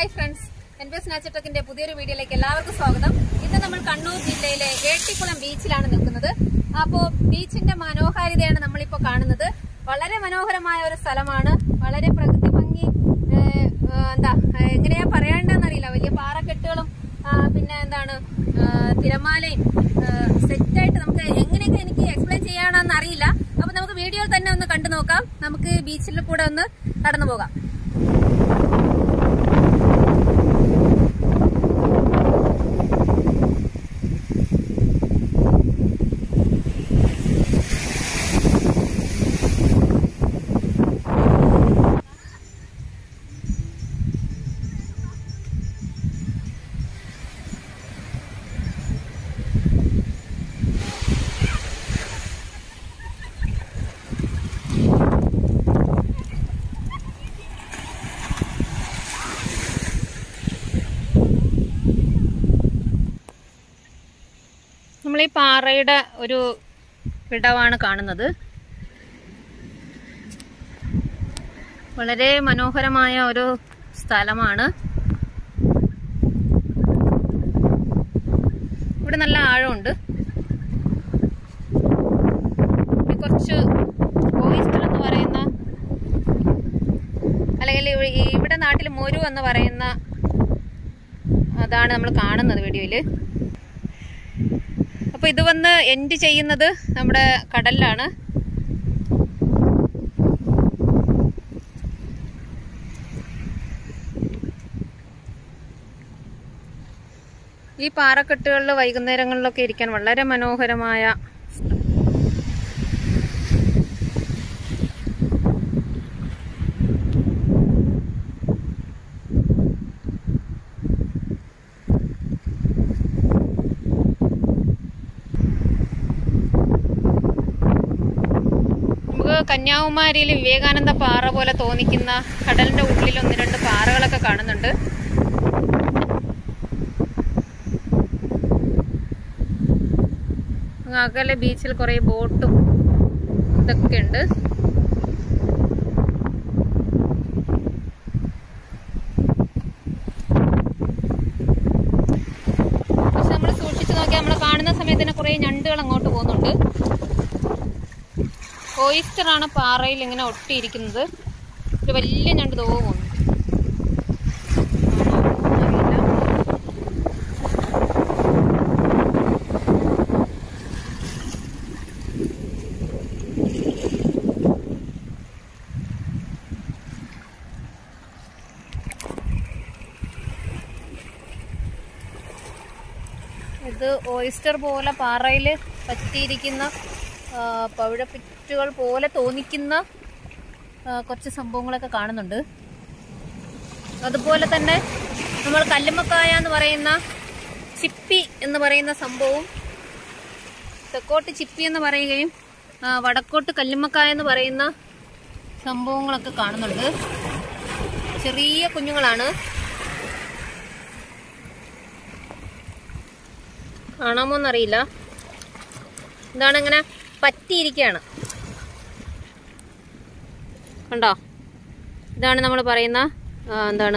hi friends N B S നാച്ചുടെക്കിന്റെ പുതിയൊരു വീഡിയോയിലേക്ക് എല്ലാവർക്കും സ്വാഗതം ഇന്ന് നമ്മൾ കണ്ണൂർ ജില്ലയിലെ ഏട്ടിക്കുളം ബീച്ചിലാണ് നിൽക്കുന്നത് അപ്പോ ബീച്ചിന്റെ മനോഹാരിതയാണ് നമ്മളിപ്പോ കാണുന്നത് വളരെ മനോഹരമായ ഒരു സ്ഥലമാണ് വളരെ പ്രകൃതി ഭംഗി ഏഹ്, ഏഹ്, എന്താ ഏഹ്, എങ്ങനെയാ പറയണ്ടെന്നറിയില്ല വലിയ പാറക്കെട്ടുകളും ആ, പിന്നെ എന്താണ് ആ, തിരമാലയും സെറ്റായിട്ട് നമുക്ക് എങ്ങനെയൊക്കെ എനിക്ക് എക്സ്പ്ലെയിൻ ചെയ്യാണെന്ന് അറിയില്ല അപ്പൊ നമുക്ക് വീഡിയോയിൽ തന്നെ ഒന്ന് കണ്ടു നോക്കാം നമുക്ക് ബീച്ചിൽ കൂടെ ഒന്ന് കടന്നു പോകാം നമ്മൾ ഈ പാറയുടെ ഒരു വിടവാണ് കാണുന്നത് വളരെ മനോഹരമായ ഒരു സ്ഥലമാണ് ഇവിടെ നല്ല ആഴമുണ്ട് ഇവിടെ കുറച്ച് ഓയിസ്റ്റർ എന്ന് പറയുന്ന അല്ലെങ്കിൽ ഇവ- ഈ- ഇവിടെ നാട്ടിൽ മൊരു എന്ന് പറയുന്ന അതാണ് നമ്മൾ കാണുന്നത് വീഡിയോയില് അപ്പൊ ഇത് വന്ന് എൻഡ് ചെയ്യുന്നത് നമ്മുടെ കടലിലാണ് ഈ പാറക്കെട്ടുകളിൽ വൈകുന്നേരങ്ങളിലൊക്കെ ഇരിക്കാൻ വളരെ മനോഹരമായ നമുക്ക് കന്യാകുമാരിയിൽ വിവേകാനന്ദ പാറ പോലെ തോന്നിക്കുന്ന കടലിന്റെ ഉള്ളിൽ ഒന്ന് രണ്ട് പാറകളൊക്കെ കാണുന്നുണ്ട് അങ്ങ് അകലെ ബീച്ചിൽ കുറെ ബോട്ടും ഇതൊക്കെ ഉണ്ട് പക്ഷെ നമ്മൾ സൂക്ഷിച്ചു നോക്കിയാൽ നമ്മൾ കാണുന്ന സമയത്ത് തന്നെ കുറെ ഞണ്ടുകൾ അങ്ങോട്ട് പോകുന്നുണ്ട് ഓയിസ്റ്റർ ആണ് പാറയിൽ ഇങ്ങനെ ഒട്ടിയിരിക്കുന്നത് ഒരു വലിയ ഞണ്ട് തോന്നുന്നു ഇത് ഓയിസ്റ്റർ പോലെ പാറയിൽ പറ്റിയിരിക്കുന്ന ആ, പവിഴപ്പിറ്റുകൾ പോലെ തോന്നിക്കുന്ന ആ, കുറച്ച് സംഭവങ്ങളൊക്കെ കാണുന്നുണ്ട് അതുപോലെ തന്നെ നമ്മൾ കല്ലുമ്മക്കായ എന്ന് പറയുന്ന ചിപ്പി എന്ന് പറയുന്ന സംഭവവും തെക്കോട്ട് ചിപ്പി എന്ന് പറയുകയും ആ, വടക്കോട്ട് കല്ലുമ്മക്കായ എന്ന് പറയുന്ന സംഭവങ്ങളൊക്കെ കാണുന്നുണ്ട് ചെറിയ കുഞ്ഞുങ്ങളാണ് കാണാമോന്നറിയില്ല ഇതാണ് ഇങ്ങനെ പറ്റിയിരിക്കുകയാണ് കണ്ടോ ഇതാണ് നമ്മൾ പറയുന്ന ആ, എന്താണ്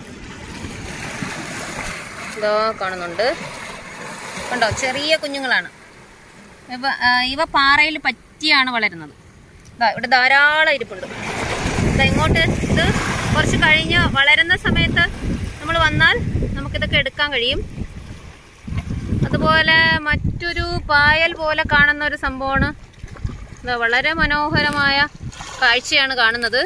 ഇതോ കാണുന്നുണ്ട് കണ്ടോ ചെറിയ കുഞ്ഞുങ്ങളാണ് ഇവ ആ, ഇവ പാറയിൽ പറ്റിയാണ് വളരുന്നത് ഇതാ ഇവിടെ ധാരാളം ഇരിപ്പുണ്ട് ഇതാ ഇങ്ങോട്ട് ഇത് കുറച്ച് കഴിഞ്ഞ് വളരുന്ന സമയത്ത് നമ്മൾ വന്നാൽ നമുക്കിതൊക്കെ എടുക്കാൻ കഴിയും അതുപോലെ മറ്റൊരു പായൽ പോലെ കാണുന്ന ഒരു സംഭവമാണ് ഇത് വളരെ മനോഹരമായ കാഴ്ചയാണ് കാണുന്നത്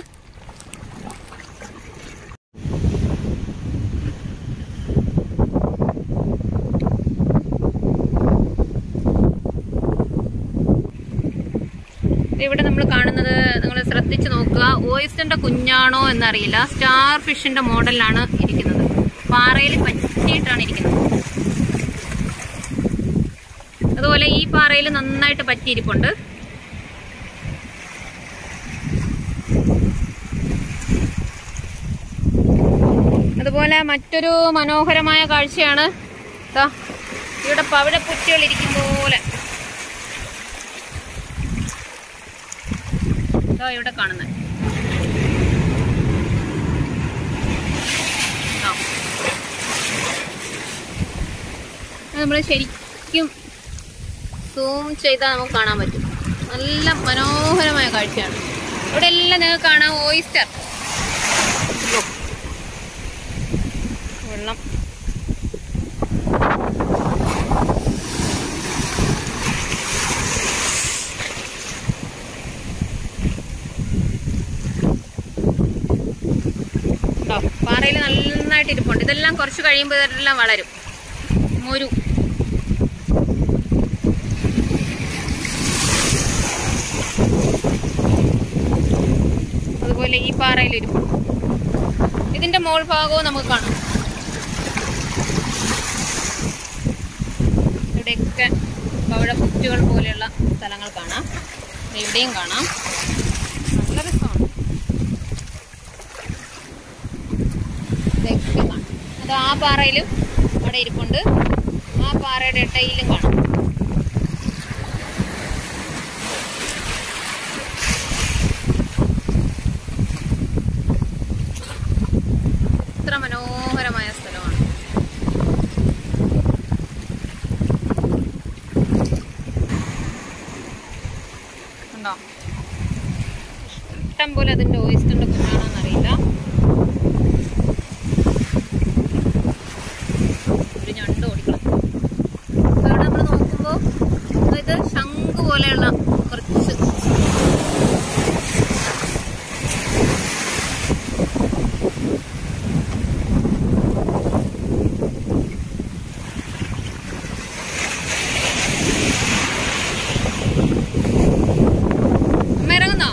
ഇവിടെ നമ്മൾ കാണുന്നത് നിങ്ങൾ ശ്രദ്ധിച്ചു നോക്കുക ഓയിസ്റ്ററിന്റെ കുഞ്ഞാണോ എന്നറിയില്ല സ്റ്റാർ ഫിഷിന്റെ മോഡലിലാണ് ഇരിക്കുന്നത് പാറയിൽ പറ്റിയിട്ടാണ് ഇരിക്കുന്നത് അതുപോലെ ഈ പാറയിൽ നന്നായിട്ട് പറ്റിയിരിപ്പുണ്ട് അതുപോലെ മറ്റൊരു മനോഹരമായ കാഴ്ചയാണ് ദാ ഇവിടെ പവിഴപ്പുറ്റുകൾ ഇരിക്കും പോലെ ദാ ഇവിടെ കാണുന്നത് ആ നമ്മൾ ശരിക്കും സൂം ചെയ്താൽ നമുക്ക് കാണാൻ പറ്റും നല്ല മനോഹരമായ കാഴ്ചയാണ് ഇവിടെ എല്ലാം നിങ്ങൾക്ക് കാണാം ഓയിസ്റ്റർ വെള്ളം പാറയിൽ നന്നായിട്ട് ഇരിപ്പുണ്ട് ഇതെല്ലാം കുറച്ച് കഴിയുമ്പോൾ ഇതെല്ലാം വളരും മുരു അതുപോലെ ഈ പാറയിൽ ഇരിപ്പുണ്ട് ഇതിന്റെ മോൾ ഭാഗവും നമുക്ക് കാണാം ഇവിടെയൊക്കെ പവിഴ പുറ്റുകൾ പോലെയുള്ള സ്ഥലങ്ങൾ കാണാം ഇവിടെയും കാണാം നല്ല രസമാണ് ഇതൊക്കെ കാണാം അത് ആ പാറയിലും അവിടെ ഇരിപ്പുണ്ട് ആ പാറയുടെ ഇടയിലും കാണാം ഇത്ര മനോഹരമായ സ്ഥലമാണ് ഉണ്ടോ ഇഷ്ടം പോലെ അതിന്റെ ഓയിസ്റ്ററിന്റെ കുഞ്ഞാണോന്ന് അറിയില്ല ഒരു ഞണ്ട് ഓടിക്കണം അവിടെ നമ്മൾ നോക്കുമ്പോ ഇത് ശംഖ് പോലെയുള്ള കുറച്ച് അമ്മ ഇറങ്ങുന്നോ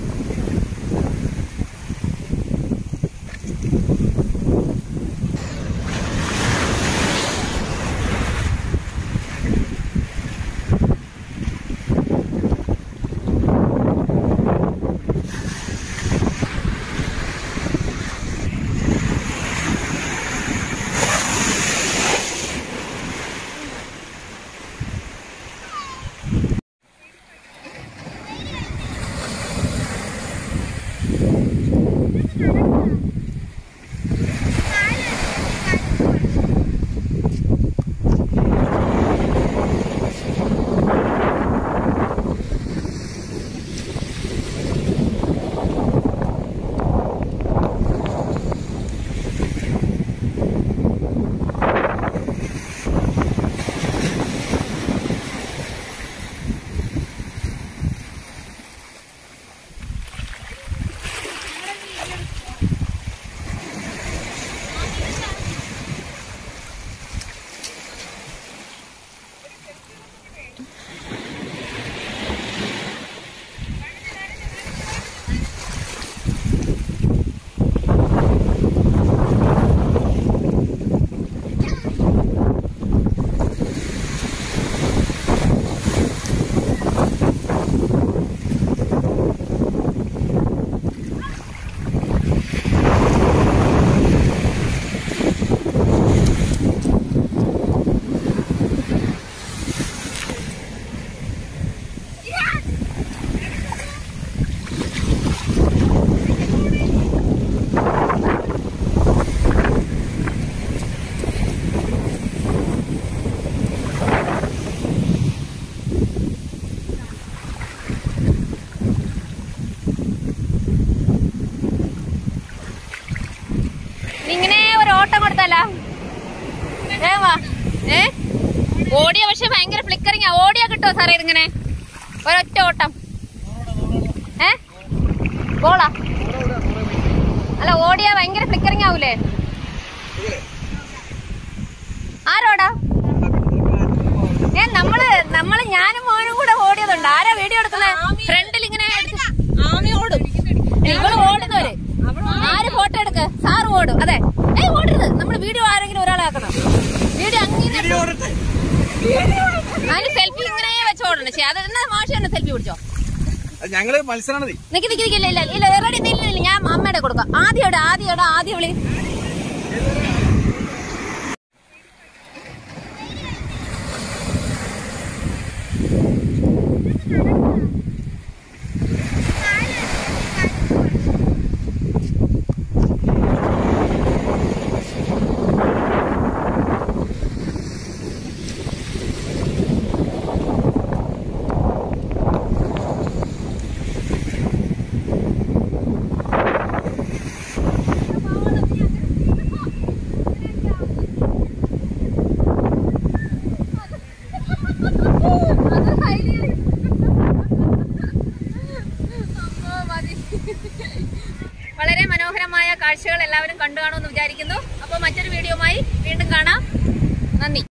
ഇങ്ങനെ ഒരു ഓട്ടം കൊടുത്താലോ ഏ വാ ഏ ഓടിയ പക്ഷെ ഭയങ്കര ഫ്ലിക്കറിങ് ഓടിയാ കിട്ടോ സാറേ ഇതിങ്ങനെ ഒരൊറ്റ ഓട്ടം ഏ ബോളാ അല്ല ഓടിയാ ഭയങ്കര ഫ്ലിക്കറിങ് ആവൂലേ ആരോടാ ഏ നമ്മള് നമ്മള് ഞാനും മോനും കൂടെ ഓടിയതുണ്ട് ആരാ വീഡിയോ എടുക്കുന്നത് ഫ്രണ്ടിൽ ഇങ്ങനെ ഓടും ഇവള് ഓടുന്നവര് ആര് ഫോട്ടോ എടുക്ക സാറ് ഓടും അതെ ഏയ് ഓടരുത് നമ്മൾ വീഡിയോ ആരെങ്കിലും ഒരാളെ ആക്കണം വീഡിയോ അങ്ങനെ അതിന് സെൽഫി ഇങ്ങനെ വെച്ച് ഓടണം ശരി അത് എന്നാ മാഷ് തന്നെ സെൽഫി പിടിച്ചോ അത് ഞങ്ങള് മത്സരമാണത് നിക്ക് നിക്ക് നിക്ക്, ഇല്ല ഇല്ല ഇല്ല റെഡി ഇല്ല ഇല്ല ഞാൻ അമ്മയുടെ കൊടുക്കാം ആദ്യം എവിടെ ആദ്യം എവിടെ ആദ്യം വിളി കാഴ്ചകൾ എല്ലാവരും കണ്ടു കാണുമെന്ന് വിചാരിക്കുന്നു അപ്പോൾ മറ്റൊരു വീഡിയോയുമായി വീണ്ടും കാണാം നന്ദി